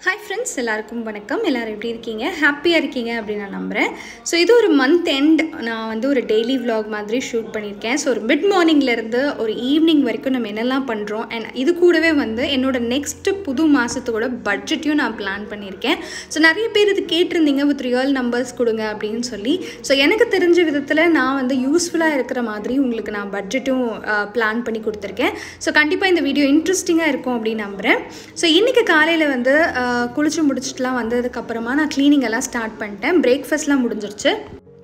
hi friends எல்லாருக்கும் வணக்கம் எல்லோரும் எப்படி இருக்கீங்க ஹாப்பியாக இருக்கீங்க அப்படின்னு நான் நம்புகிறேன் ஸோ இது ஒரு மந்த் எண்ட் நான் வந்து ஒரு டெய்லி vlog மாதிரி ஷூட் பண்ணியிருக்கேன் ஸோ ஒரு மிட் மார்னிங்லேருந்து ஒரு ஈவினிங் வரைக்கும் நம்ம என்னெல்லாம் பண்ணுறோம் அண்ட் இது கூடவே வந்து என்னோட நெக்ஸ்ட் புது மாதத்தோட பட்ஜெட்டையும் நான் பிளான் பண்ணியிருக்கேன் ஸோ நிறைய பேர் இது கேட்டிருந்தீங்க வித் ரியல் நம்பர்ஸ் கொடுங்க அப்படின்னு சொல்லி ஸோ எனக்கு தெரிஞ்ச விதத்தில் நான் வந்து யூஸ்ஃபுல்லாக இருக்கிற மாதிரி உங்களுக்கு நான் பட்ஜெட்டும் பிளான் பண்ணி கொடுத்துருக்கேன் ஸோ கண்டிப்பாக இந்த வீடியோ இன்ட்ரெஸ்டிங்காக இருக்கும் அப்படின்னு நம்புகிறேன் ஸோ இன்றைக்கி காலையில் வந்து ஆஹ், குளிச்சு முடிச்சுட்டுலாம் வந்ததுக்கப்புறமா நான் க்ளீனிங் எல்லாம் ஸ்டார்ட் பண்ணிட்டேன் பிரேக்ஃபாஸ்ட்லாம் முடிஞ்சிருச்சு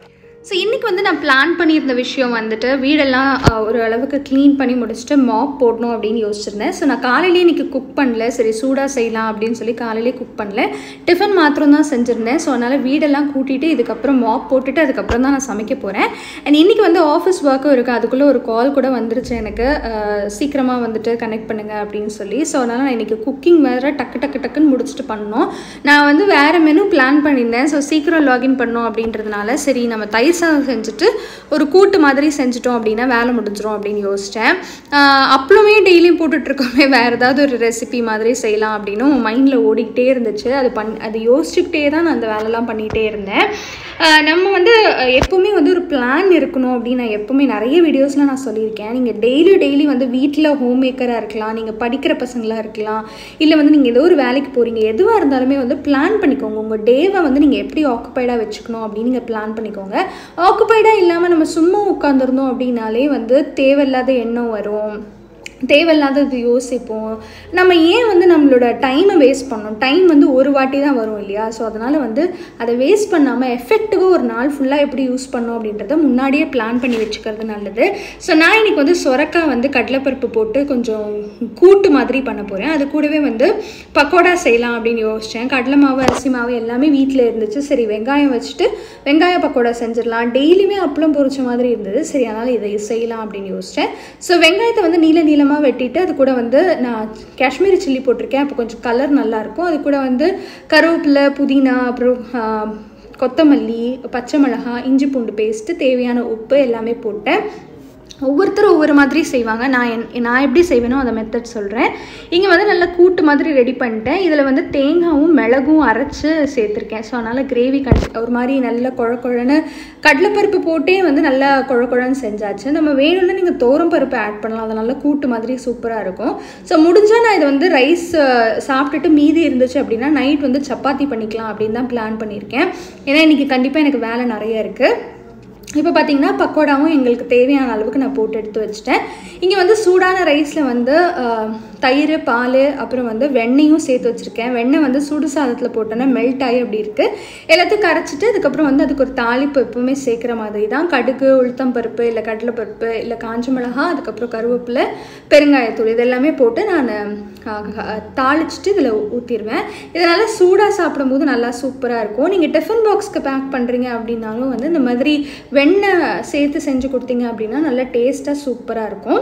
ஸோ இன்றைக்கி வந்து நான் பிளான் பண்ணியிருந்த விஷயம் வந்துட்டு வீடெல்லாம் ஆஹ், ஒரு அளவுக்கு க்ளீன் பண்ணி முடிச்சுட்டு மாப் போடணும் அப்படின்னு யோசிச்சிருந்தேன் ஸோ நான் காலையிலேயே இன்றைக்கி குக் பண்ணல சரி சூடாக செய்யலாம் அப்படின்னு சொல்லி காலையிலே குக் பண்ணல டிஃபன் மாத்திரம் தான் செஞ்சுருந்தேன் ஸோ அதனால் வீடெல்லாம் கூட்டிட்டு இதுக்கப்புறம் மாப் போட்டுட்டு அதுக்கப்புறம் தான் நான் சமைக்க போகிறேன் அண்ட் இன்றைக்கி வந்து ஆஃபீஸ் ஒர்க்கும் இருக்குது அதுக்குள்ளே ஒரு கால் கூட வந்துருச்சு எனக்கு சீக்கிரமாக வந்துட்டு கனெக்ட் பண்ணுங்க அப்படின்னு சொல்லி ஸோ அதனால் நான் இன்றைக்கி குக்கிங் வேறு டக்கு டக்கு டக்குன்னு முடிச்சுட்டு பண்ணோம் நான் வந்து வேறு மெனு பிளான் பண்ணியிருந்தேன் ஸோ சீக்கிரம் லாகின் பண்ணோம் அப்படின்றதுனால சரி நம்ம தயிர் சாதம் செஞ்சுட்டு ஒரு கூட்டு மாதிரி செஞ்சுட்டோம் அப்படின்னா வேலை முடிஞ்சிரும் அப்படின்னு யோசித்தேன் அப்பளுமே டெய்லியும் போட்டுட்ருக்கோமே வேறு ஏதாவது ஒரு ரெசிபி மாதிரி செய்யலாம் அப்படின்னு மைண்டில் ஓடிக்கிட்டே இருந்துச்சு அது பண் அது யோசிச்சுக்கிட்டே தான் நான் அந்த வேலைலாம் பண்ணிகிட்டே இருந்தேன் ஆஹ் நம்ம வந்து அஹ், எப்பவுமே வந்து ஒரு பிளான் இருக்கணும் அப்படின்னு நான் எப்பவுமே நிறைய வீடியோஸில் நான் சொல்லியிருக்கேன் நீங்கள் டெய்லி டெய்லி வந்து வீட்டில் ஹோம் மேக்கராக இருக்கலாம் நீங்கள் படிக்கிற பசங்களாக இருக்கலாம் இல்லை வந்து நீங்கள் ஏதோ ஒரு வேலைக்கு போகிறீங்க எதுவாக இருந்தாலுமே வந்து பிளான் பண்ணிக்கோங்க உங்கள் டேவை வந்து நீங்கள் எப்படி ஆக்குப்பைடாக வச்சுக்கணும் அப்படின்னு நீங்கள் பிளான் பண்ணிக்கோங்க ஆக்குப்பைடாக இல்லாமல் நம்ம சும்மா உட்காந்துருந்தோம் அப்படின்னாலே வந்து தேவையில்லாத எண்ணம் வரும் தேவையில்லாதது யோசிப்போம் நம்ம ஏன் வந்து நம்மளோட டைமை வேஸ்ட் பண்ணோம் டைம் வந்து ஒரு வாட்டி தான் வரும் இல்லையா ஸோ அதனால் வந்து அதை வேஸ்ட் பண்ணாமல் எஃபெக்டிவாக ஒரு நாள் ஃபுல்லாக எப்படி யூஸ் பண்ணோம் அப்படின்றத முன்னாடியே பிளான் பண்ணி வச்சுக்கிறது நல்லது ஸோ நான் இன்னைக்கு வந்து சொரக்காய் வந்து கடலைப்பருப்பு போட்டு கொஞ்சம் கூட்டு மாதிரி பண்ண போகிறேன் அது கூடவே வந்து பக்கோடா செய்யலாம் அப்படின்னு யோசித்தேன் கடலை மாவு அரிசி மாவு எல்லாமே வீட்டில் இருந்துச்சு சரி வெங்காயம் வச்சுட்டு வெங்காய பக்கோடா செஞ்சிடலாம் டெய்லியுமே அப்பளம் பொரிச்ச மாதிரி இருந்தது சரி அதனால் இதை செய்யலாம் அப்படின்னு யோசித்தேன் ஸோ வெங்காயத்தை வந்து நீல நீளமாக வெட்டிட்டு அது கூட வந்து நான் காஷ்மீரி சில்லி போட்டிருக்கேன் அப்போ கொஞ்சம் கலர் நல்லாயிருக்கும் அது கூட வந்து கருவேப்பிலை புதினா அப்புறம் ஆ, கொத்தமல்லி பச்சை மிளகாய் இஞ்சி பூண்டு பேஸ்ட்டு தேவையான உப்பு எல்லாமே போட்டேன் ஒவ்வொருத்தரும் ஒவ்வொரு மாதிரி செய்வாங்க நான் என் நான் எப்படி செய்வேனோ அந்த மெத்தட் சொல்கிறேன் இங்கே வந்து நல்லா கூட்டு மாதிரி ரெடி பண்ணிட்டேன் இதில் வந்து தேங்காயும் மிளகும் அரைச்சு சேர்த்துருக்கேன் ஸோ அதனால் கிரேவி கண் ஒரு மாதிரி நல்ல குழ குழன்னு கடலைப்பருப்பு போட்டே வந்து நல்லா குழ குழன்னு செஞ்சாச்சு நம்ம வேணும்னா நீங்கள் தோரம் பருப்பு ஆட் பண்ணலாம் அது நல்லா கூட்டு மாதிரி சூப்பராக இருக்கும் ஸோ முடிஞ்சால் நான் இதை வந்து ரைஸ் சாப்பிட்டுட்டு மீதி இருந்துச்சு அப்படின்னா நைட் வந்து சப்பாத்தி பண்ணிக்கலாம் அப்படின்னு தான் பிளான் பண்ணியிருக்கேன் ஏன்னா இன்றைக்கி கண்டிப்பாக எனக்கு வேலை நிறைய இருக்குது இப்போ பார்த்தீங்கன்னா பக்கோடாவும் எங்களுக்கு தேவையான அளவுக்கு நான் போட்டு எடுத்து வச்சுட்டேன் இங்கே வந்து சூடான ரைஸில் வந்து ஆஹ், தயிர் பால் அப்புறம் வந்து வெண்ணெயும் சேர்த்து வச்சுருக்கேன் வெண்ணெய் வந்து சுடு சாதத்தில் போட்டோன்னா மெல்ட் ஆகி அப்படி இருக்குது எல்லாத்தையும் கரைச்சிட்டு அதுக்கப்புறம் வந்து அதுக்கு ஒரு தாளிப்பு எப்பவுமே சேர்க்குற மாதிரி தான் கடுகு உளுத்தம் பருப்பு இல்லை கடலைப்பருப்பு இல்லை காஞ்ச மிளகா அதுக்கப்புறம் கருவேப்பிலை பெருங்காயத்தூள் இது எல்லாமே போட்டு நான் தாளிச்சிட்டு இதில் ஊற்றிடுவேன் இதனால் சூடாக சாப்பிடும்போது நல்லா சூப்பராக இருக்கும் நீங்கள் டிஃபன் பாக்ஸ்க்கு பேக் பண்ணுறீங்க அப்படின்னாலும் வந்து இந்த மாதிரி வெண்ணெய் சேர்த்து செஞ்சு கொடுத்தீங்க அப்படின்னா நல்லா டேஸ்ட்டாக சூப்பராக இருக்கும்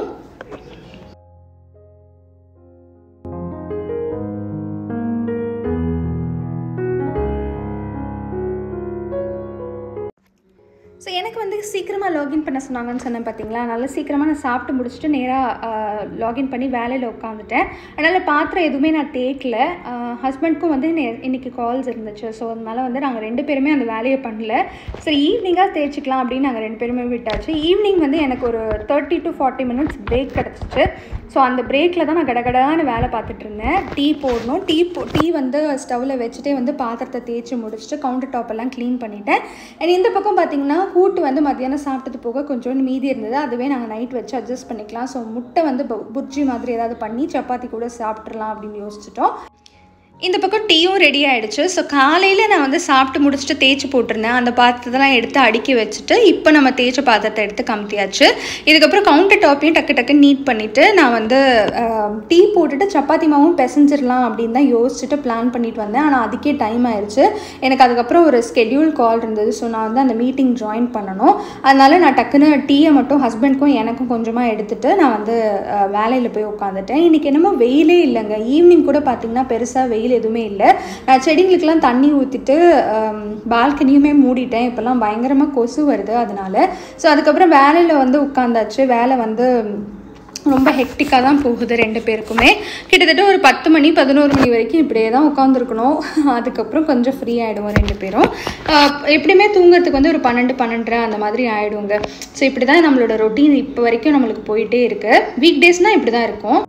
ஸோ எனக்கு வந்து சீக்கிரமாக லாகின் பண்ண சொன்னாங்கன்னு சொன்னேன் பார்த்தீங்களா அதனால் சீக்கிரமாக நான் சாப்பிட்டு முடிச்சுட்டு நேராக லாகின் பண்ணி வேலையில் உட்காந்துட்டேன் அதனால் பாத்திரம் எதுவுமே நான் தேய்க்கல ஹஸ்பண்ட்க்கும் வந்து நே- இன்னைக்கு கால்ஸ் இருந்துச்சு ஸோ அதனால வந்து நாங்கள் ரெண்டு பேருமே அந்த வேலையை பண்ணல சரி ஈவினிங்காக தேய்ச்சிக்கலாம் அப்படின்னு நாங்கள் ரெண்டு பேருமே விட்டாச்சு ஈவினிங் வந்து எனக்கு ஒரு thirty to forty minutes break கிடச்சிச்சு ஸோ அந்த பிரேக்கில் தான் நான் கடகடான்னு வேலை பார்த்துட்டு இருந்தேன் டீ போடணும் டீ போ டீ வந்து ஸ்டவ்வில் வச்சுட்டே வந்து பாத்திரத்தை தேய்ச்சி முடிச்சுட்டு கவுண்டர் டாப் எல்லாம் க்ளீன் பண்ணிட்டேன் And இந்த பக்கம் பார்த்தீங்கன்னா கூட்டு வந்து மத்தியானம் சாப்பிட்டது போக கொஞ்சோண்டு மீதி இருந்தது அதுவே நாங்கள் நைட் வச்சு அட்ஜஸ்ட் பண்ணிக்கலாம் ஸோ முட்டை வந்து பு- புர்ஜி மாதிரி ஏதாவது பண்ணி சப்பாத்தி கூட சாப்பிட்றலாம் அப்படின்னு யோசிச்சிட்டோம் இந்த பக்கம் டீயும் ரெடி ஆயிடுச்சு ஸோ காலையில் நான் வந்து சாப்பிட்டு முடிச்சுட்டு தேய்ச்சி போட்டிருந்தேன் அந்த பாத்திரத்தெல்லாம் எடுத்து அடுக்கி வச்சுட்டு இப்போ நம்ம தேய்ச்ச பாத்திரத்தை எடுத்து கமுத்தியாச்சு இதுக்கப்புறம் கவுண்டர் டாப்பையும் டக்கு டக்கு நீட் பண்ணிவிட்டு நான் வந்து டீ போட்டுட்டு சப்பாத்தி மாவும் பிசைஞ்சிடலாம் அப்படின்னு தான் யோசிச்சுட்டு பிளான் பண்ணிட்டு வந்தேன் ஆனால் அதுக்கே டைம் ஆயிடுச்சு எனக்கு அதுக்கப்புறம் ஒரு ஸ்கெடியூல் கால் இருந்தது ஸோ நான் வந்து அந்த மீட்டிங் ஜாயின் பண்ணணும் அதனால நான் டக்குன்னு டீயை மட்டும் ஹஸ்பண்ட்க்கும் எனக்கும் கொஞ்சமாக எடுத்துட்டு நான் வந்து வேலையில் போய் உட்காந்துட்டேன் இன்றைக்கி என்னமோ வெயிலே இல்லைங்க ஈவினிங் கூட பார்த்தீங்கன்னா பெருசாக வெயில் எதுவுமே இல்லை நான் செடிங்களுக்கெல்லாம் தண்ணி ஊற்றிட்டு பால்கனியுமே மூடிட்டேன் இப்போல்லாம் பயங்கரமாக கொசு வருது அதனால ஸோ அதுக்கப்புறம் வேலையில் வந்து உட்காந்தாச்சு வேலை வந்து ரொம்ப ஹெக்டிக்காக தான் போகுது ரெண்டு பேருக்குமே கிட்டத்தட்ட ஒரு பத்து மணி பதினோரு மணி வரைக்கும் இப்படியே தான் உட்காந்துருக்கணும் அதுக்கப்புறம் கொஞ்சம் ஃப்ரீ ஆகிடுவோம் ரெண்டு பேரும் ஆஹ் எப்படியுமே தூங்குறதுக்கு வந்து ஒரு பன்னெண்டு பன்னெண்டரை அந்த மாதிரி ஆகிடுங்க ஸோ இப்படி தான் நம்மளோட ரொட்டீன் இப்போ வரைக்கும் நம்மளுக்கு போயிட்டே இருக்குது வீக் டேஸ்னால் இப்படி தான் இருக்கும்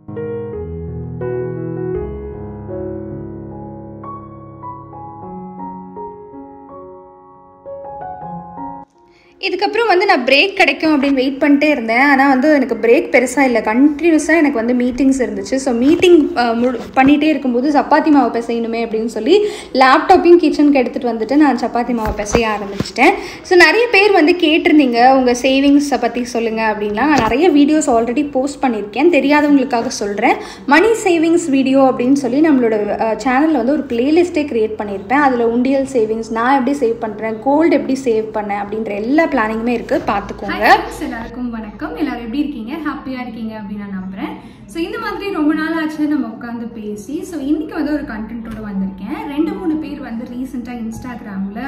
இதுக்கப்புறம் வந்து நான் பிரேக் கிடைக்கும் அப்படின்னு வெயிட் பண்ணிட்டே இருந்தேன் ஆனால் வந்து எனக்கு பிரேக் பெருசாக இல்லை கண்டினியூஸாக எனக்கு வந்து மீட்டிங்ஸ் இருந்துச்சு ஸோ மீட்டிங் பண்ணிகிட்டே இருக்கும்போது சப்பாத்தி மாவு பிசையணுமே அப்படின்னு சொல்லி லேப்டாப்பையும் கிச்சனுக்கு எடுத்துகிட்டு வந்துட்டு நான் சப்பாத்தி மாவு பிசைய ஆரம்பிச்சிட்டேன் ஸோ நிறைய பேர் வந்து கேட்டிருந்தீங்க உங்கள் சேவிங்ஸை பற்றி சொல்லுங்கள் அப்படின்லாம் நான் நிறைய வீடியோஸ் ஆல்ரெடி போஸ்ட் பண்ணியிருக்கேன் தெரியாதவங்களுக்காக சொல்கிறேன் மணி சேவிங்ஸ் வீடியோ அப்படின்னு சொல்லி நம்மளோட சேனலில் வந்து ஒரு பிளேலிஸ்ட்டே க்ரியேட் பண்ணியிருப்பேன் அதில் உண்டியல் சேவிங்ஸ் நான் எப்படி சேவ் பண்ணுறேன் கோல்டு எப்படி சேவ் பண்ணேன் அப்படின்ற எல்லா பிளானிங்குமே இருக்குது பார்த்துக்கோங்க எல்லாருக்கும் வணக்கம் எல்லாரும் எப்படி இருக்கீங்க ஹாப்பியாக இருக்கீங்க அப்படின்னு நான் நம்புகிறேன் ஸோ இந்த மாதிரி ரொம்ப நாள் ஆச்சு நம்ம உட்காந்து பேசி ஸோ இன்னைக்கு வந்து ஒரு கண்டென்ட்டோட வந்திருக்கேன் ரெண்டு மூணு பேர் வந்து ரீசெண்டாக இன்ஸ்டாகிராமில்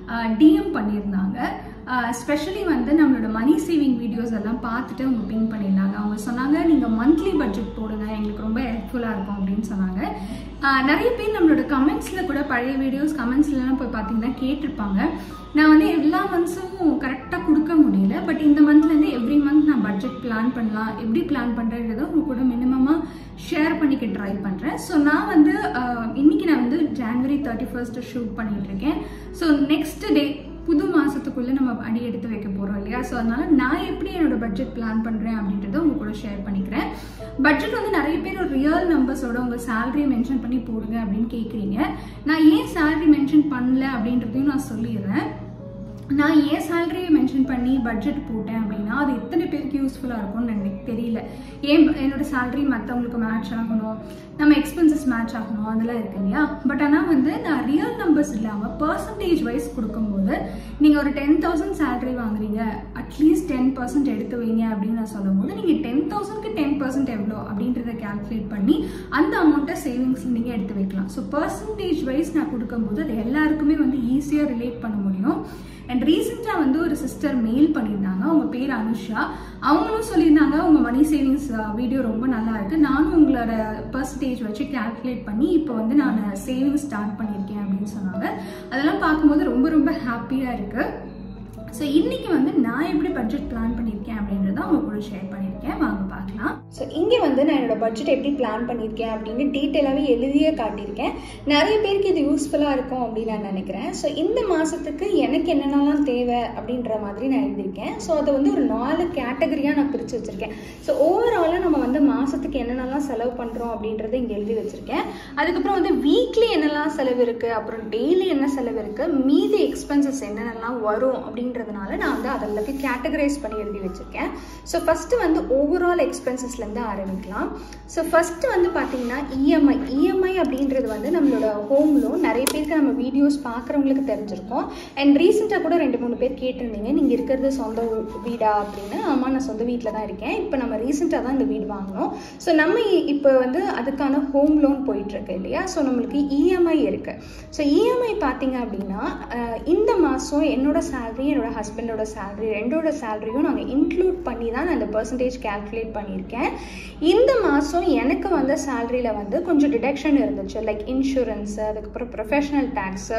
டிஎம் பண்ணியிருந்தாங்க ஸ்பெஷலி வந்து நம்மளோட மணி சேவிங் வீடியோஸ் எல்லாம் பார்த்துட்டு அவங்க பின் பண்ணியிருந்தாங்க அவங்க சொன்னாங்க நீங்கள் மந்த்லி பட்ஜெட் போடுங்க எங்களுக்கு ரொம்ப ஹெல்ப்ஃபுல்லாக இருக்கும் அப்படின்னு சொன்னாங்க ஆஹ் நிறைய பேர் நம்மளோட கமெண்ட்ஸில் கூட பழைய வீடியோஸ் கமெண்ட்ஸ்லாம் போய் பார்த்தீங்கன்னா கேட்டிருப்பாங்க நான் வந்து எல்லா மந்த்ஸும் கரெக்டாக கொடுக்க முடியல பட் இந்த மந்த்லேருந்து எவ்ரி மந்த் நான் பட்ஜெட் பிளான் பண்ணலாம் எப்படி பிளான் பண்ணுறன்றதை உங்க கூட மினிமமாக ஷேர் பண்ணிக்க ட்ரை பண்ணுறேன் ஸோ நான் வந்து ஆஹ் இன்னைக்கு நான் வந்து ஜான்வரி தேர்ட்டி ஃபர்ஸ்ட் ஷூட் பண்ணிட்டு இருக்கேன் ஸோ நெக்ஸ்ட் டே புது மாதத்துக்குள்ளே நம்ம அடி எடுத்து வைக்க போகிறோம் இல்லையா ஸோ அதனால நான் எப்படி என்னோட பட்ஜெட் பிளான் பண்ணுறேன் அப்படின்றத உங்க கூட ஷேர் பண்ணிக்கிறேன் பட்ஜெட் வந்து நிறைய பேர் ஒரு ரியல் நம்பர்ஸோட உங்கள் சேலரியை மென்ஷன் பண்ணி போடுங்க அப்படின்னு கேட்குறீங்க நான் ஏன் சேலரி மென்ஷன் பண்ணல அப்படின்றதையும் நான் சொல்லிடுறேன் நான் ஏன் சேலரியை மென்ஷன் பண்ணி பட்ஜெட் போட்டேன் அப்படின்னா அது எத்தனை பேருக்கு யூஸ்ஃபுல்லாக இருக்கும்னு எனக்கு தெரியல ஏன் என்னோட சேலரி மற்றவங்களுக்கு மேட்ச் ஆகணும் நம்ம எக்ஸ்பென்சஸ் மேட்ச் ஆகணும் அதெல்லாம் இருக்கு இல்லையா பட் ஆனால் வந்து நான் ரியல் நம்பர்ஸ் இல்லாமல் பர்சன்டேஜ் வைஸ் கொடுக்கும்போது நீங்கள் ஒரு டென் தௌசண்ட் சேலரி வாங்குறீங்க அட்லீஸ்ட் டென் பர்சன்ட் எடுத்து வைங்க அப்படின்னு நான் சொல்லும் போது நீங்கள் டென் தௌசண்ட்க்கு டென் பர்சன்ட் எவ்வளோ அப்படின்றத கேல்குலேட் பண்ணி அந்த அமௌண்ட்டை சேவிங்ஸில் நீங்கள் எடுத்து வைக்கலாம் ஸோ பர்சன்டேஜ் வைஸ் நான் கொடுக்கும்போது அது எல்லாருக்குமே வந்து ஈஸியாக ரிலேட் பண்ண முடியும் அண்ட் ரீசெண்டாக வந்து ஒரு சிஸ்டர் மெயில் பண்ணியிருந்தாங்க அவங்க பேர் அனுஷா அவங்களும் சொல்லியிருந்தாங்க உங்கள் மணி சேவிங்ஸ் வீடியோ ரொம்ப நல்லா இருக்கு நானும் உங்களோட பர்சன்டேஜ் வச்சு கேல்குலேட் பண்ணி இப்போ வந்து நான் சேவிங்ஸ் ஸ்டார்ட் பண்ணியிருக்கேன் அப்படின்னு சொன்னாங்க அதெல்லாம் பார்க்கும்போது ரொம்ப ரொம்ப ஹாப்பியாக இருக்குது ஸோ இன்னைக்கு வந்து நான் எப்படி பட்ஜெட் பிளான் பண்ணியிருக்கேன் அப்படின்றத அவங்க கூட ஷேர் பண்ணியிருக்கேன் வாங்க பார்க்கலாம் ஸோ இங்கே வந்து நான் என்னோட பட்ஜெட் எப்படி பிளான் பண்ணியிருக்கேன் அப்படின்னு டீட்டெயிலாகவே எழுதியே காட்டியிருக்கேன் நிறைய பேருக்கு இது யூஸ்ஃபுல்லாக இருக்கும் அப்படின்னு நான் நினைக்கிறேன் ஸோ இந்த மாதத்துக்கு எனக்கு என்னென்னலாம் தேவை அப்படின்ற மாதிரி நான் எழுதியிருக்கேன் ஸோ அதை வந்து ஒரு நாலு கேட்டகரியாக நான் பிரித்து வச்சுருக்கேன் ஸோ ஓவராலாக நம்ம வந்து மாதத்துக்கு என்னென்னலாம் செலவு பண்ணுறோம் அப்படின்றத இங்கே எழுதி வச்சுருக்கேன் அதுக்கப்புறம் வந்து வீக்லி என்னெல்லாம் செலவு இருக்குது அப்புறம் டெய்லி என்ன செலவு இருக்குது மீதி எக்ஸ்பென்சஸ் என்னென்னலாம் வரும் அப்படின்றதுனால நான் வந்து அதெல்லாத்தையும் கேட்டகரைஸ் பண்ணி எழுதி வச்சுருக்கேன் ஸோ ஃபஸ்ட்டு வந்து ஓவரால் எக்ஸ்பென்சஸ்லேருந்து ஆரம்பிக்கலாம் ஸோ ஃபஸ்ட்டு வந்து பார்த்தீங்கன்னா இஎம்ஐ இஎம்ஐ அப்படின்றது வந்து நம்மளோட ஹோம் லோன் நிறைய பேருக்கு நம்ம வீடியோஸ் பார்க்குறவங்களுக்கு தெரிஞ்சிருக்கும் அண்ட் ரீசெண்டாக கூட ரெண்டு மூணு பேர் கேட்டிருந்தீங்க நீங்கள் இருக்கிறது சொந்த ஊ- வீடா அப்படின்னு ஆமாம் நான் சொந்த வீட்டில் தான் இருக்கேன் இப்போ நம்ம ரீசெண்டாக தான் இந்த வீடு வாங்கினோம் ஸோ நம்ம இ- இப்போ வந்து அதுக்கான ஹோம் லோன் போயிட்டுருக்கு இல்லையா ஸோ நம்மளுக்கு இஎம்ஐ இருக்குது ஸோ இஎம்ஐ பார்த்தீங்க அப்படின்னா அஹ், இந்த மாதம் என்னோட சேலரி என்னோட ஹஸ்பண்டோட சேலரி ரெண்டோட சேலரியும் நாங்கள் இன்க்ளூட் பண்ணி தான் நான் இந்த பர்சன்டேஜ் கேல்குலேட் பண்ணியிருக்கேன் இந்த மாதம் எனக்கு வந்த சேலரியில் வந்து கொஞ்சம் டிடக்ஷன் இருந்துச்சு லைக் இன்சூரன்ஸு அதுக்கப்புறம் ப்ரொஃபஷனல் டேக்ஸு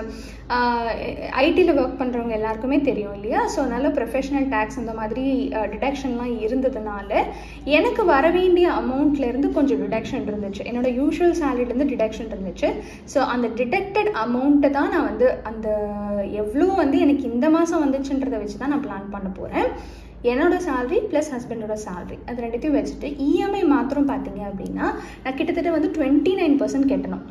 ஐடியில் ஒர்க் பண்ணுறவங்க எல்லாருக்குமே தெரியும் இல்லையா ஸோ அதனால் ப்ரொஃபஷனல் டேக்ஸ் இந்த மாதிரி டிடக்ஷன்லாம் இருந்ததுனால எனக்கு வர வேண்டிய அமௌண்ட்லேருந்து கொஞ்சம் டிடக்ஷன் இருந்துச்சு என்னோட யூஷுவல் சேலரிலேருந்து டிடக்ஷன் இருந்துச்சு ஸோ அந்த டிடெக்டட் அமௌண்ட்டை தான் நான் வந்து அந்த எவ்வளோ வந்து எனக்கு இந்த மாதம் வந்துச்சுன்றதை வச்சு தான் நான் பிளான் பண்ண போகிறேன் என்னோட salary ப்ளஸ் ஹஸ்பண்டோட salary அது ரெண்டுத்தையும் வச்சுட்டு இஎம்ஐ மாத்திரம் பார்த்தீங்க அப்படின்னா நான் கிட்டத்தட்ட வந்து டுவெண்ட்டி நைன் பர்சன்ட் கட்டணும்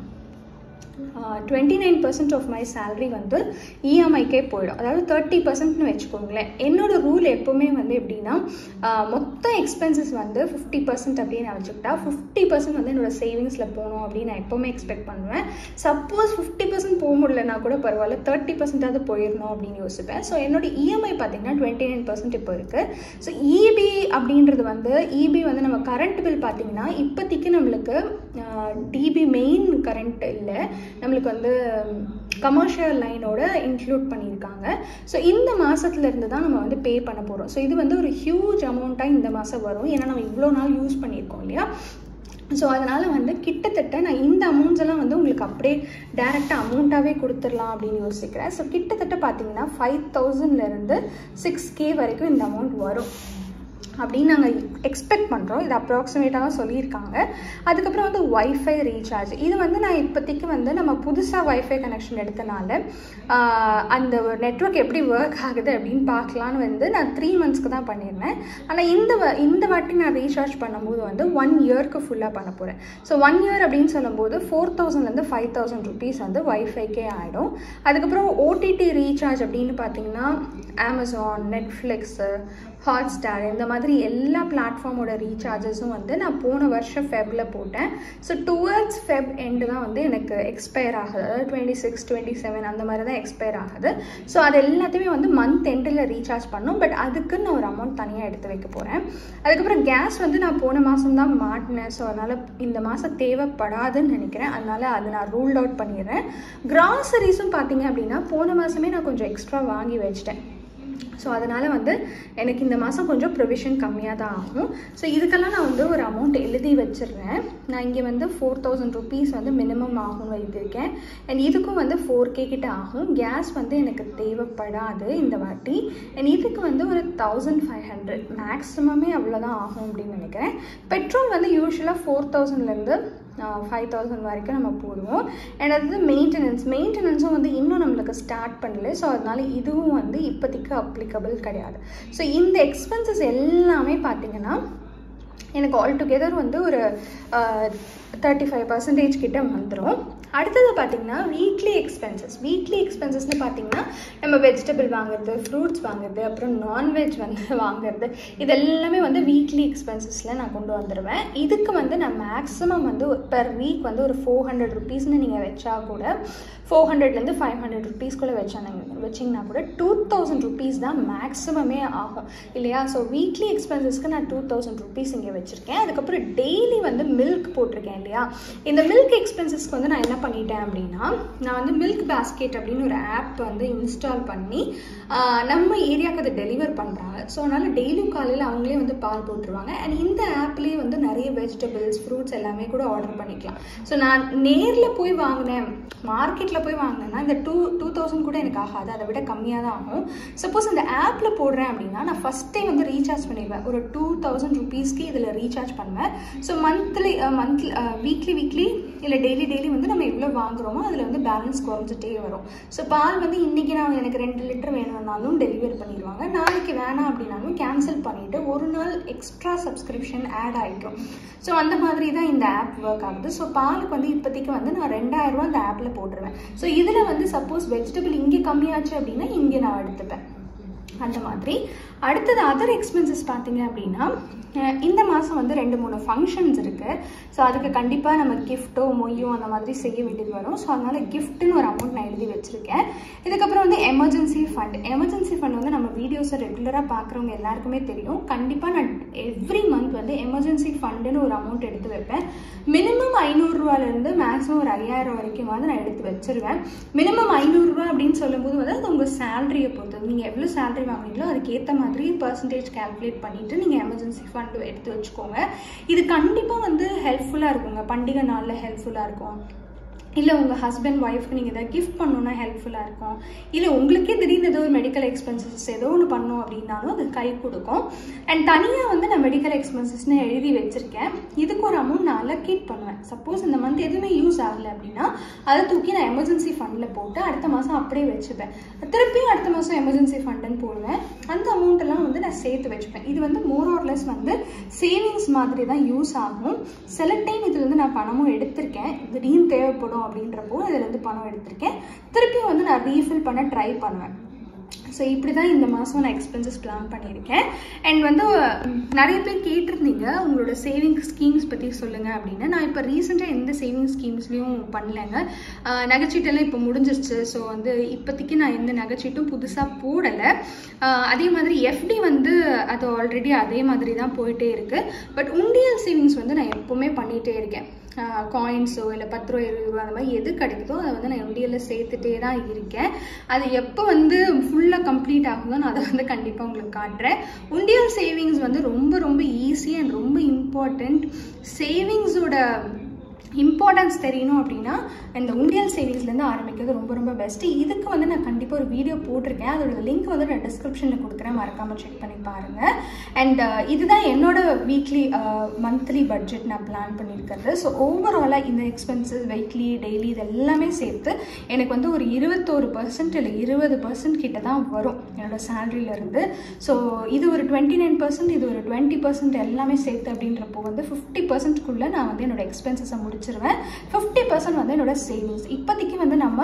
twenty nine percent of my salary வந்து இஎம்ஐக்கே போயிடும் அதாவது தேர்ட்டி பர்சன்ட்னு வச்சுக்கோங்களேன் என்னோட ரூல் எப்போவுமே வந்து எப்படின்னா ஆஹ் மொத்த எக்ஸ்பென்சஸ் வந்து ஃபிஃப்டி பர்சன்ட் அப்படின்னு நான் வச்சுக்கிட்டா ஃபிஃப்டி பர்சன்ட் வந்து என்னோட சேவிங்ஸில் போகணும் அப்படின்னு நான் எப்போவுமே எக்ஸ்பெக்ட் பண்ணுவேன் சப்போஸ் ஃபிஃப்டி பர்சன்ட் போக முடியலனா கூட பரவாயில்ல தேர்ட்டி பர்சன்டாவது போயிடணும் அப்படின்னு யோசிப்பேன் ஸோ என்னோட இஎம்ஐ பார்த்தீங்கன்னா டுவெண்ட்டி நைன் பர்சன்ட் இப்போ இருக்குது ஸோ இபி அப்படின்றது வந்து இபி வந்து நம்ம கரண்ட் பில் பார்த்தீங்கன்னா இப்போதைக்கு நம்மளுக்கு டிபி மெயின் கரண்ட் இல்லை நம்மளுக்கு வந்து கமர்ஷியல் லைனோட இன்க்ளூட் பண்ணியிருக்காங்க ஸோ இந்த மாதத்துலேருந்து தான் நம்ம வந்து பே பண்ண போகிறோம் ஸோ இது வந்து ஒரு ஹியூஜ் அமௌண்ட்டாக இந்த மாதம் வரும் ஏன்னா நம்ம இவ்வளோ நாள் யூஸ் பண்ணியிருக்கோம் இல்லையா ஸோ அதனால் வந்து கிட்டத்தட்ட நான் இந்த அமௌண்ட்ஸ் எல்லாம் வந்து உங்களுக்கு அப்படியே டேரெக்டாக அமௌண்ட்டாகவே கொடுத்துடலாம் அப்படின்னு யோசிக்கிறேன் ஸோ கிட்டத்தட்ட பார்த்தீங்கன்னா ஃபைவ் தௌசண்ட்லேருந்து சிக்ஸ் கே வரைக்கும் இந்த அமௌண்ட் வரும் அப்படின்னு நாங்கள் எக்ஸ்பெக்ட் பண்ணுறோம் இது அப்ராக்சிமேட்டாக தான் சொல்லியிருக்காங்க அதுக்கப்புறம் வந்து ஒய்ஃபை ரீசார்ஜ் இது வந்து நான் இப்போதைக்கு வந்து நம்ம புதுசாக ஒய்ஃபை கனெக்ஷன் எடுத்தனால அந்த நெட்ஒர்க் எப்படி ஒர்க் ஆகுது அப்படின்னு பார்க்கலான்னு வந்து நான் த்ரீ மந்த்ஸ்க்கு தான் பண்ணியிருந்தேன் ஆனால் இந்த இந்த வாட்டி நான் ரீசார்ஜ் பண்ணும்போது வந்து ஒன் இயர்க்கு ஃபுல்லாக பண்ண போகிறேன் ஸோ ஒன் இயர் அப்படின்னு சொல்லும்போது ஃபோர் தௌசண்ட்லேருந்து ஃபைவ் தௌசண்ட் ருபீஸ் வந்து ஒய்ஃபைக்கே ஆகிடும் அதுக்கப்புறம் ஓடிடி ரீசார்ஜ் அப்படின்னு பார்த்தீங்கன்னா அமேசான் நெட்ஃப்ளிக்ஸு ஹாட் ஸ்டார் இந்த மாதிரி எல்லா பிளாட்ஃபார்மோட ரீசார்ஜஸும் வந்து நான் போன வருஷம் ஃபெப்பில் போட்டேன் ஸோ டுவர்ட்ஸ் ஃபெப் எண்டு தான் வந்து எனக்கு எக்ஸ்பயர் ஆகுது அதாவது டுவெண்ட்டி சிக்ஸ் டுவெண்ட்டி செவன் அந்த மாதிரி தான் எக்ஸ்பயர் ஆகுது ஸோ அது எல்லாத்தையுமே வந்து மந்த் எண்டில் ரீசார்ஜ் பண்ணும் பட் அதுக்குன்னு நான் ஒரு அமௌண்ட் தனியாக எடுத்து வைக்க போகிறேன் அதுக்கப்புறம் கேஸ் வந்து நான் போன மாதம் தான் மாட்டினேன் ஸோ அதனால் இந்த மாதம் தேவைப்படாதுன்னு நினைக்கிறேன் அதனால் அதை நான் ரூல்ட் அவுட் பண்ணிடுறேன் கிராசரிஸும் பார்த்தீங்க அப்படின்னா போன மாதமே நான் கொஞ்சம் எக்ஸ்ட்ரா வாங்கி வச்சிட்டேன் ஸோ அதனால் வந்து எனக்கு இந்த மாதம் கொஞ்சம் ப்ரொவிஷன் கம்மியாக தான் ஆகும் ஸோ இதுக்கெல்லாம் நான் வந்து ஒரு அமௌண்ட் எழுதி வச்சிடுறேன் நான் இங்கே வந்து ஃபோர் தௌசண்ட் ருபீஸ் வந்து மினிமம் ஆகும்னு எழுதியிருக்கேன் அண்ட் இதுக்கும் வந்து ஃபோர் கே கிட்ட ஆகும் கேஸ் வந்து எனக்கு தேவைப்படாது இந்த வாட்டி அண்ட் இதுக்கு வந்து ஒரு தௌசண்ட் ஃபைவ் ஹண்ட்ரட் மேக்ஸிமமே அவ்வளோதான் ஆகும் அப்படின்னு நினைக்கிறேன் பெட்ரோல் வந்து யூஸ்வலாக ஃபோர் தௌசண்ட்லேருந்து ஃபைவ் தௌசண்ட் வரைக்கும் நம்ம போடுவோம் அண்ட் அது மெயின்டெனன்ஸ் மெயின்டெனன்ஸும் வந்து இன்னும் நம்மளுக்கு ஸ்டார்ட் பண்ணல ஸோ அதனால இதுவும் வந்து இப்போதைக்கு அப்ளிகபிள் கிடையாது ஸோ இந்த எக்ஸ்பென்சஸ் எல்லாமே பார்த்தீங்கன்னா எனக்கு ஆல் டுகெதர் வந்து ஒரு தேர்ட்டி ஃபைவ் பர்சன்டேஜ் கிட்ட வந்துடும் அடுத்தது பார்த்திங்கன்னா வீக்லி எக்ஸ்பென்சஸ் வீக்லி எக்ஸ்பென்சஸ்னு பார்த்தீங்கன்னா நம்ம வெஜிடபிள் வாங்குறது ஃப்ரூட்ஸ் வாங்குறது அப்புறம் நான்வெஜ் வந்து வாங்குறது இது எல்லாமே வந்து வீக்லி எக்ஸ்பென்சஸில் நான் கொண்டு வந்துடுவேன் இதுக்கு வந்து நான் மேக்ஸிமம் வந்து பெர் வீக் வந்து ஒரு ஃபோர் ஹண்ட்ரட் ருபீஸ்னு நீங்கள் வச்சா கூட ஃபோர் ஹண்ட்ரட்லேருந்து ஃபைவ் ஹண்ட்ரட் ருபீஸ்க்குள்ளே வச்சாங்க வச்சிங்கன்னா கூட டூ தௌசண்ட் ருபீஸ் தான் மேக்ஸிமமே ஆகும் இல்லையா ஸோ வீக்லி எக்ஸ்பென்சஸ்க்கு நான் டூ தௌசண்ட் ருபீஸ் இங்கே வச்சுருக்கேன் அதுக்கப்புறம் டெய்லி வந்து மில்க் போட்டிருக்கேன் இல்லையா இந்த மில்க் எக்ஸ்பென்சஸ்க்கு வந்து நான் என்ன பண்ணிட்டேன் அப்படின்னா நான் வந்து மில்க் பேஸ்கெட் அப்படின்னு ஒரு ஆப் வந்து இன்ஸ்டால் பண்ணி நம்ம ஏரியாவுக்கு அதை டெலிவர் பண்ணுறாங்க ஸோ அதனால் டெய்லியும் காலையில் அவங்களே வந்து பால் போட்டுருவாங்க அண்ட் இந்த ஆப்லேயே வந்து நிறைய வெஜிடபிள்ஸ் ஃப்ரூட்ஸ் எல்லாமே கூட ஆர்டர் பண்ணிக்கலாம் ஸோ நான் நேரில் போய் வாங்கினேன் மார்க்கெட்டில் போய் வாங்கினேன்னா இந்த டூ டூ தௌசண்ட் கூட எனக்கு ஆகாது அதை விட கம்மியாக தான் ஆகும் சப்போஸ் இந்த ஆப்பில் போடுறேன் அப்படின்னா நான் ஃபஸ்ட்டே வந்து ரீசார்ஜ் பண்ணிடுவேன் ஒரு டூ தௌசண்ட் ருபீஸ்க்கு இதில் ரீசார்ஜ் பண்ணுவேன் so monthly monthly weekly weekly இல்லை டெய்லி டெய்லி வந்து நம்ம எவ்வளோ வாங்குறோமோ அதில் வந்து பேலன்ஸ் குறைஞ்சிட்டே வரும் ஸோ பால் வந்து இன்றைக்கி நான் எனக்கு ரெண்டு லிட்டர் வேணும்னாலும் டெலிவரி பண்ணிடுவாங்க நாளைக்கு வேணாம் அப்படின்னாலும் கேன்சல் பண்ணிவிட்டு ஒரு நாள் எக்ஸ்ட்ரா சப்ஸ்கிரிப்ஷன் ஆட் ஆகிக்கும் ஸோ அந்த மாதிரி தான் இந்த ஆப் ஒர்க் ஆகுது ஸோ பாலுக்கு வந்து இப்போதைக்கு வந்து நான் ரெண்டாயிரரூவா அந்த ஆப்பில் போட்டுருவேன் ஸோ இதில் வந்து சப்போஸ் வெஜிடபிள் இங்கே கம்மியாச்சு அப்படின்னா இங்கே நான் எடுத்துப்பேன் அந்த மாதிரி அடுத்தது அதர் எக்ஸ்பென்சஸ் பார்த்தீங்க அப்படின்னா இந்த மாதம் வந்து ரெண்டு மூணு ஃபங்க்ஷன்ஸ் இருக்குது ஸோ அதுக்கு கண்டிப்பாக நம்ம கிஃப்ட்டோ மொய்யோ அந்த மாதிரி செய்ய வேண்டியது வரும் ஸோ அதனால் கிஃப்ட்டுன்னு ஒரு அமௌண்ட் நான் எழுதி வச்சுருக்கேன் இதுக்கப்புறம் வந்து எமர்ஜென்சி ஃபண்ட் எமர்ஜென்சி ஃபண்ட் வந்து நம்ம வீடியோஸை ரெகுலராக பார்க்குறவங்க எல்லாருக்குமே தெரியும் கண்டிப்பாக நான் எவ்ரி மந்த் வந்து எமர்ஜென்சி ஃபண்டுன்னு ஒரு அமௌண்ட் எடுத்து வைப்பேன் மினிமம் ஐநூறுரூவாலேருந்து மேக்ஸிமம் ஒரு ஐயாயிரம் வரைக்கும் வந்து நான் எடுத்து வச்சிருவேன் மினிமம் ஐநூறுரூவா அப்படின்னு சொல்லும்போது வந்து அது உங்கள் சேலரியை பொறுத்தது நீங்கள் எவ்வளோ சேலரி வாங்குறீங்களோ அதுக்கேற்ற மாதிரி பர்சன்டேஜ் கால்குலேட் பண்ணிவிட்டு நீங்கள் எமர்ஜென்சி ஃபண்ட் எடுத்து வச்சுக்கோங்க இது கண்டிப்பாக வந்து ஹெல்ப்ஃபுல்லாக இருக்குங்க பண்டிகை நாளில் ஹெல்ப்ஃபுல்லாக இருக்கும் இல்லை உங்கள் ஹஸ்பண்ட் ஒய்ஃப்க்கு நீங்கள் எதாவது கிஃப்ட் பண்ணணுன்னா ஹெல்ப்ஃபுல்லாக இருக்கும் இல்லை உங்களுக்கே திடீர்னு ஏதோ ஒரு மெடிக்கல் எக்ஸ்பென்சஸ் ஏதோ ஒன்று பண்ணோம் அப்படின்னாலும் அது கை கொடுக்கும் அண்ட் தனியாக வந்து நான் மெடிக்கல் எக்ஸ்பென்சஸ்னு எழுதி வச்சுருக்கேன் இதுக்கு ஒரு அமௌண்ட் நான் அலோகேட் பண்ணுவேன் சப்போஸ் இந்த மந்த் எதுவுமே யூஸ் ஆகலை அப்படின்னா அதை தூக்கி நான் எமர்ஜென்சி ஃபண்டில் போட்டு அடுத்த மாதம் அப்படியே வச்சுப்பேன் திருப்பியும் அடுத்த மாதம் எமர்ஜென்சி ஃபண்டுன்னு போடுவேன் அந்த அமௌண்ட்டெல்லாம் வந்து நான் சேர்த்து வச்சுப்பேன் இது வந்து மோர் ஆர்லெஸ் வந்து சேவிங்ஸ் மாதிரி தான் யூஸ் ஆகும் சில டைம் இதுலேருந்து நான் பணமும் எடுத்திருக்கேன் திடீர்னு தேவைப்படும் அப்படின்றப்போ இதுலேருந்து பணம் எடுத்திருக்கேன் திருப்பியும் வந்து நான் ரீஃபில் பண்ண ட்ரை பண்ணுவேன் ஸோ இப்படி தான் இந்த மாதம் நான் எக்ஸ்பென்சஸ் பிளான் பண்ணியிருக்கேன் அண்ட் வந்து நிறைய பேர் கேட்டிருந்தீங்க உங்களோட சேவிங் ஸ்கீம்ஸ் பற்றி சொல்லுங்கள் அப்படின்னு நான் இப்போ ரீசெண்டாக எந்த சேவிங் ஸ்கீம்ஸ்லையும் பண்ணலைங்க நகைச்சீட்டெல்லாம் இப்போ முடிஞ்சிருச்சு ஸோ வந்து இப்போதைக்கு நான் எந்த நகைச்சீட்டும் புதுசாக போடலை அதே மாதிரி எஃப்டி வந்து அது ஆல்ரெடி அதே மாதிரி தான் போயிட்டே இருக்குது பட் உண்டியல் சேவிங்ஸ் வந்து நான் எப்போவுமே பண்ணிகிட்டே இருக்கேன் காயின்ஸோ இல்லை பத்து ரூபா இருபது ரூபா அந்த மாதிரி எது கிடைக்குதோ அதை வந்து நான் எம்டிஎல்ல சேர்த்துட்டே தான் இருக்கேன் அது எப்போ வந்து ஃபுல்லாக கம்ப்ளீட் ஆகுதோ நான் அதை வந்து கண்டிப்பாக உங்களுக்கு காட்டுறேன் உண்டியல் சேவிங்ஸ் வந்து ரொம்ப ரொம்ப ஈஸி அண்ட் ரொம்ப இம்பார்ட்டண்ட் சேவிங்ஸோட இம்பார்ட்டன்ஸ் தெரியணும் அப்படின்னா இந்த உண்டியல் சேவிங்ஸ்லேருந்து ஆரம்பிக்கிறது ரொம்ப ரொம்ப பெஸ்ட்டு இதுக்கு வந்து நான் கண்டிப்பாக ஒரு வீடியோ போட்டிருக்கேன் அதோட லிங்க் வந்து நான் டிஸ்கிரிப்ஷனில் கொடுக்குறேன் மறக்காமல் செக் பண்ணி பாருங்கள் அண்ட் இதுதான் என்னோட வீக்லி மந்த்லி பட்ஜெட் நான் பிளான் பண்ணியிருக்கிறது ஸோ ஓவராலாக இந்த எக்ஸ்பென்சஸ் வீக்லி டெய்லி இது எல்லாமே சேர்த்து எனக்கு வந்து ஒரு இருபத்தோரு பர்சன்ட் இல்லை இருபது பர்சன்ட் கிட்ட தான் வரும் என்னோட சேலரியிலேருந்து ஸோ இது ஒரு டுவெண்ட்டி நைன் பர்சன்ட் இது ஒரு டுவெண்ட்டி பர்சன்ட் எல்லாமே சேர்த்து அப்படின்றப்போ வந்து ஃபிஃப்டி பர்சன்ட்குள்ளே நான் வந்து என்னோட எக்ஸ்பென்சஸை முடிச்சிருவேன் ஃபிஃப்டி பர்சன்ட் வந்து என்னோட சேவிங்ஸ் இப்போதைக்கு வந்து நம்ம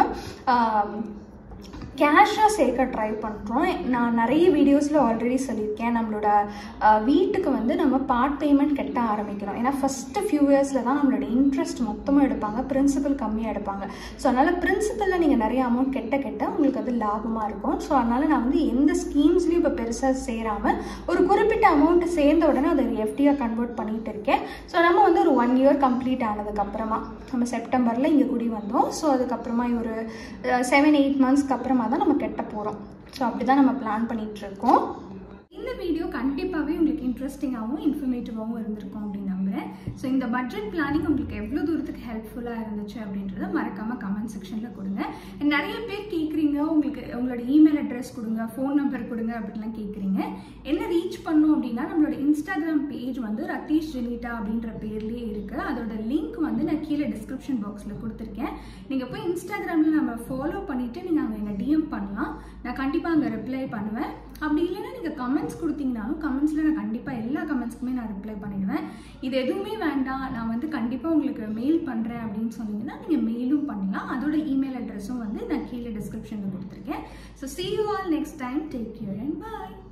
கேஷாக சேர்க்க ட்ரை பண்ணுறோம் நான் நிறைய வீடியோஸில் ஆல்ரெடி சொல்லியிருக்கேன் நம்மளோட வீட்டுக்கு வந்து நம்ம பார்ட் பேமெண்ட் கட்ட ஆரம்பிக்கிறோம் ஏன்னா ஃபஸ்ட்டு ஃபியூ இயர்ஸில் தான் நம்மளோட இன்ட்ரெஸ்ட் மொத்தமாக எடுப்பாங்க பிரின்சிபல் கம்மியாக எடுப்பாங்க ஸோ அதனால் பிரின்சிபலில் நீங்கள் நிறைய அமௌண்ட் கெட்ட கெட்ட உங்களுக்கு அது லாபமாக இருக்கும் ஸோ அதனால் நான் வந்து எந்த ஸ்கீம்ஸ்லையும் இப்போ பெருசாக சேராமல் ஒரு குறிப்பிட்ட அமௌண்ட் சேர்ந்த உடனே அதை எஃப்டியாக கன்வெர்ட் பண்ணிகிட்டு இருக்கேன் ஸோ நம்ம வந்து ஒரு ஒன் இயர் கம்ப்ளீட் ஆனதுக்கப்புறமா நம்ம செப்டம்பரில் இங்கே குடி வந்தோம் ஸோ அதுக்கப்புறமா ஒரு செவன் எயிட் மந்த்ஸ்க்கு அப்புறமா தான் நம்ம கெட்ட போகிறோம் ஸோ அப்படி தான் நம்ம பிளான் பண்ணிகிட்ருக்கோம் இந்த வீடியோ கண்டிப்பாகவே உங்களுக்கு இன்ட்ரெஸ்டிங்காகவும் இன்ஃபர்மேட்டிவாகவும் இருந்திருக்கும் அப்படின்னு நம்புகிறேன் ஸோ இந்த பட்ஜெட் பிளானிங் உங்களுக்கு எவ்வளோ தூரத்துக்கு ஹெல்ப்ஃபுல்லாக இருந்துச்சு அப்படின்றத மறக்காமல் கமெண்ட் செக்ஷனில் கொடுங்க நிறைய பேர் கேட்குறீங்க உங்களுக்கு உங்களோட இமெயில் அட்ரஸ் கொடுங்க ஃபோன் நம்பர் கொடுங்க அப்படின்லாம் கேட்குறீங்க என்ன ரீச் பண்ணோம் அப்படின்னா நம்மளோட இன்ஸ்டாகிராம் பேஜ் வந்து ரத்தீஷ் ஜெனிட்டா அப்படின்ற பேர்லேயே இருக்குது அதோட லிங்க் வந்து நான் கீழே டிஸ்கிரிப்ஷன் பாக்ஸில் கொடுத்துருக்கேன் நீங்கள் போய் இன்ஸ்டாகிராமில் நம்ம ஃபாலோ பண்ணிவிட்டு நீங்கள் அங்கே என்ன டிஎம் பண்ணலாம் நான் கண்டிப்பாக அங்கே ரிப்ளை பண்ணுவேன் அப்படி இல்லைன்னா நீங்கள் கமெண்ட்ஸ் கொடுத்தீங்கனாலும் கமெண்ட்ஸில் நான் கண்டிப்பாக எல்லா கமெண்ட்ஸ்க்குமே நான் ரிப்ளை பண்ணிடுவேன் இது எதுவுமே வேண்டாம் நான் வந்து கண்டிப்பாக உங்களுக்கு மெயில் பண்ணுறேன் அப்படின்னு சொன்னீங்கன்னா நீங்கள் மெயிலும் பண்ணலாம் அதோட இமெயில் அட்ரஸும் வந்து நான் கீழே டிஸ்கிரிப்ஷனில் கொடுத்துருக்கேன் so see you all next time take your and bye